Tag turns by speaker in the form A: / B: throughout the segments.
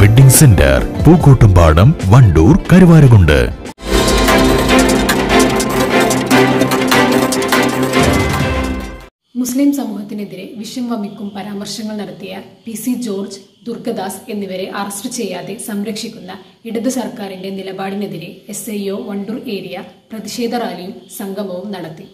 A: wedding centre Pookkottumpadam Wandoor Karuvarakundu
B: മുസ്ലിം സമൂഹത്തിനെതിരെ വിഷം വമിക്കും പരാമർശങ്ങൾ നടത്തിയ പി സി ജോർജ് ദുർഗദാസ് എന്നിവരെ അറസ്റ്റ് ചെയ്യാതെ സംരക്ഷിക്കുന്ന ഇടത് സർക്കാരിന്റെ നിലപാടിനെതിരെ S I O Wandoor area പ്രതിഷേധ റാലിയും സംഗമവും നടത്തി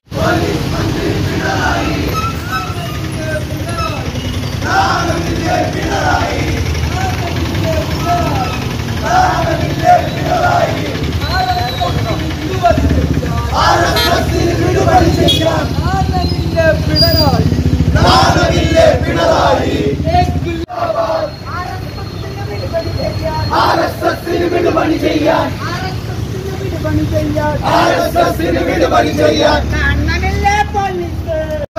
C: കണ്ണനില്ലേ പോലീസ്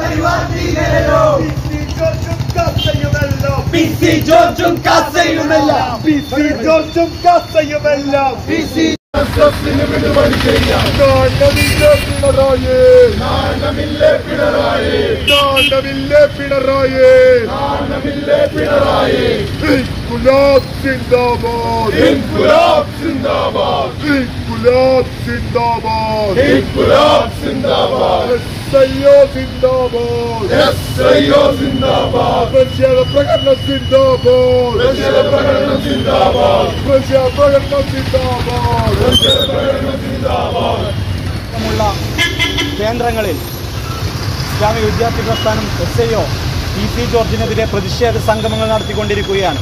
D: പി സി ജോർജും കാസയുമെല്ലാം പി സി ജോർജും കാസയുമെല്ലാം പി സി നാണമില്ലേ പിണറായി നാണമില്ലേ പിണറായി നാണമില്ലേ പിണറായി ഇൻകുലാബ് സിന്ദാബാദ് ഇൻകുലാബ് സിന്ദാബാദ് ഇൻകുലാബ് സിന്ദാബാദ് ഇൻകുലാബ് സിന്ദാബാദ് എസ്ഐഒ സിന്ദാബാദ് എസ്ഐഒ സിന്ദാബാദ് പ്രതിഷേധ പ്രകടനം സിന്ദാബാദ് പ്രതിഷേധ പ്രകടനം സിന്ദാബാദ് പ്രതിഷേധ പ്രകടനം സിന്ദാബാദ് പ്രതിഷേധ പ്രകടനം സിന്ദാബാദ്
E: ഉള്ള കേന്ദ്രങ്ങളിൽ ഇസ്ലാമിക വിദ്യാർത്ഥി പ്രസ്ഥാനം S I O P C ജോർജിനെതിരെ പ്രതിഷേധ സംഗമങ്ങൾ നടത്തിക്കൊണ്ടിരിക്കുകയാണ്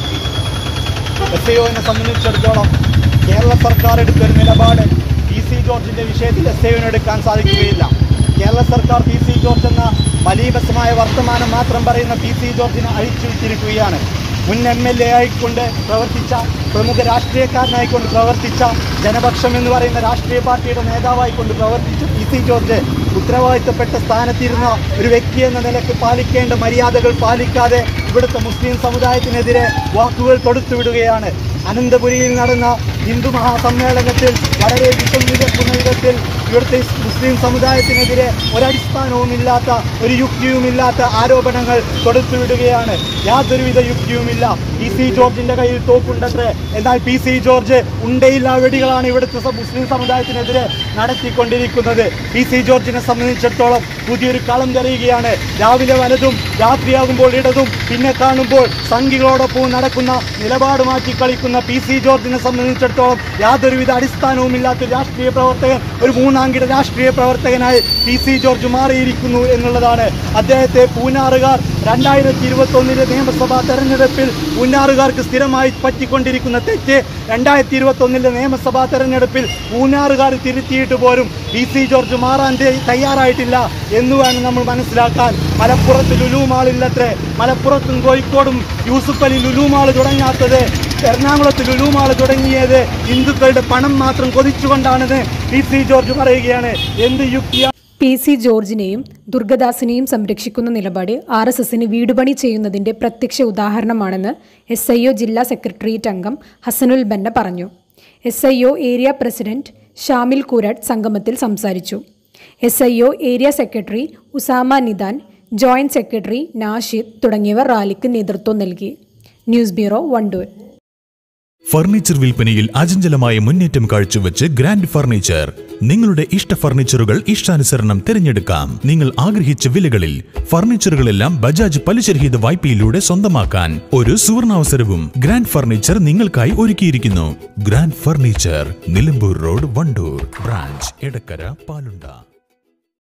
E: എസ് ഐ ഒനെ സംബന്ധിച്ചിടത്തോളം കേരള സർക്കാർ എടുത്തൊരു നിലപാട് പി സി ജോർജിന്റെ വിഷയത്തിൽ എസ് ഐ എടുക്കാൻ സാധിക്കുകയില്ല കേരള സർക്കാർ പി സി ജോർജ് എന്ന മലീബസമായ വർത്തമാനം മാത്രം പറയുന്ന പി സി ജോർജിനെ അഴിച്ചുവിട്ടിരിക്കുകയാണ് മുൻ എം എൽ എ ആയിക്കൊണ്ട് പ്രവർത്തിച്ച പ്രമുഖ രാഷ്ട്രീയക്കാരനായിക്കൊണ്ട് പ്രവർത്തിച്ച ജനപക്ഷം എന്ന് പറയുന്ന രാഷ്ട്രീയ പാർട്ടിയുടെ നേതാവായിക്കൊണ്ട് പ്രവർത്തിച്ച പി സി ജോർജ് ഉത്തരവാദിത്തപ്പെട്ട സ്ഥാനത്തിരുന്ന ഒരു വ്യക്തി എന്ന നിലയ്ക്ക് പാലിക്കേണ്ട മര്യാദകൾ പാലിക്കാതെ ഇവിടുത്തെ മുസ്ലിം സമുദായത്തിനെതിരെ വാക്കുകൾ തൊടുത്തുവിടുകയാണ് അനന്തപുരിയിൽ നടന്ന ഹിന്ദു മഹാസമ്മേളനത്തിൽ വളരെ വിഷം വിതക്കുന്ന വിധത്തിൽ ഇവിടുത്തെ മുസ്ലിം സമുദായത്തിനെതിരെ ഒരടിസ്ഥാനവുമില്ലാത്ത ഒരു യുക്തിയുമില്ലാത്ത ആരോപണങ്ങൾ തൊടുത്തുവിടുകയാണ് യാതൊരുവിധ യുക്തിയുമില്ല പി സി ജോർജിന്റെ കയ്യിൽ തോക്കുണ്ടത്രേ എന്നാൽ പി സി ജോർജ് ഉണ്ടയില്ലാ വെടികളാണ് ഇവിടുത്തെ സ- മുസ്ലിം സമുദായത്തിനെതിരെ നടത്തിക്കൊണ്ടിരിക്കുന്നത് പി സി ജോർജിനെ സംബന്ധിച്ചിടത്തോളം പുതിയൊരു കളം തെളിയുകയാണ് രാവിലെ വലതും രാത്രിയാകുമ്പോൾ ഇടതും പിന്നെ കാണുമ്പോൾ സംഘികളോടൊപ്പം നടക്കുന്ന നിലപാട് മാറ്റി കളിക്കുന്ന പി സി ജോർജിനെ സംബന്ധിച്ചിടത്തോളം യാതൊരുവിധ അടിസ്ഥാനവുമില്ലാത്ത ഒരു രാഷ്ട്രീയ പ്രവർത്തകൻ ഒരു മൂന്നാംകിട രാഷ്ട്രീയ പ്രവർത്തകനായി പി സി ജോർജ് മാറിയിരിക്കുന്നു എന്നുള്ളതാണ് അദ്ദേഹത്തെ പൂനാറുകാർ രണ്ടായിരത്തി ഇരുപത്തി ഒന്നിലെ നിയമസഭാ തെരഞ്ഞെടുപ്പിൽ പൂനാറുകാർക്ക് സ്ഥിരമായി പറ്റിക്കൊണ്ടിരിക്കുന്ന തെറ്റ് രണ്ടായിരത്തി ഇരുപത്തി ഒന്നിലെ നിയമസഭാ തെരഞ്ഞെടുപ്പിൽ പൂനാറുകാർ തിരുത്തിയിട്ട് പോലും പി സി ജോർജ് മാറാൻ തെ- തയ്യാറായിട്ടില്ല എന്ന് വേണം നമ്മൾ മനസ്സിലാക്കാൻ മലപ്പുറത്ത് ലുലുമാളില്ലത്രേ മലപ്പുറത്തും കോഴിക്കോടും യൂസുഫ് അലി ലുലുമാൾ തുടങ്ങാത്തത് എറണാകുളത്ത് ലുലുമാൾ തുടങ്ങിയത് ഹിന്ദുക്കളുടെ പണം മാത്രം കൊതിച്ചുകൊണ്ടാണെന്ന് പി സി ജോർജ് പറയുകയാണ് എന്ത് യുക്തിയാണ്
B: പി സി ജോർജിനെയും ദുർഗദാസിനെയും സംരക്ഷിക്കുന്ന നിലപാട് ആർ എസ് എസിന് വീടുപണി ചെയ്യുന്നതിന്റെ പ്രത്യക്ഷ ഉദാഹരണമാണെന്ന് എസ് ഐ ഒ ജില്ലാ സെക്രട്ടേറിയറ്റ് അംഗം ഹസനുൽ ബന്ന പറഞ്ഞു S I O area president Shamil Koorattu സംഗമത്തിൽ സംസാരിച്ചു S I O area secretary Usama Nidan joint secretary Nashid തുടങ്ങിയവർ റാലിക്ക് നേതൃത്വം നൽകി ന്യൂസ് ബ്യൂറോ വണ്ടൂർ
A: ഫർണിച്ചർ വിൽപ്പനയിൽ അചഞ്ചലമായ മുന്നേറ്റം കാഴ്ചവെച്ച് ഗ്രാൻഡ് ഫർണിച്ചർ നിങ്ങളുടെ ഇഷ്ട ഫർണിച്ചറുകൾ ഇഷ്ടാനുസരണം തിരഞ്ഞെടുക്കാം നിങ്ങൾ ആഗ്രഹിച്ച വിലകളിൽ ഫർണിച്ചറുകളെല്ലാം ബജാജ് പലിശരഹിത വായ്പയിലൂടെ സ്വന്തമാക്കാൻ ഒരു സുവർണാവസരവും ഗ്രാൻഡ് ഫർണിച്ചർ നിങ്ങൾക്കായി ഒരുക്കിയിരിക്കുന്നു grand furniture Nilambur road Wandoor branch Edakkara പാലുണ്ട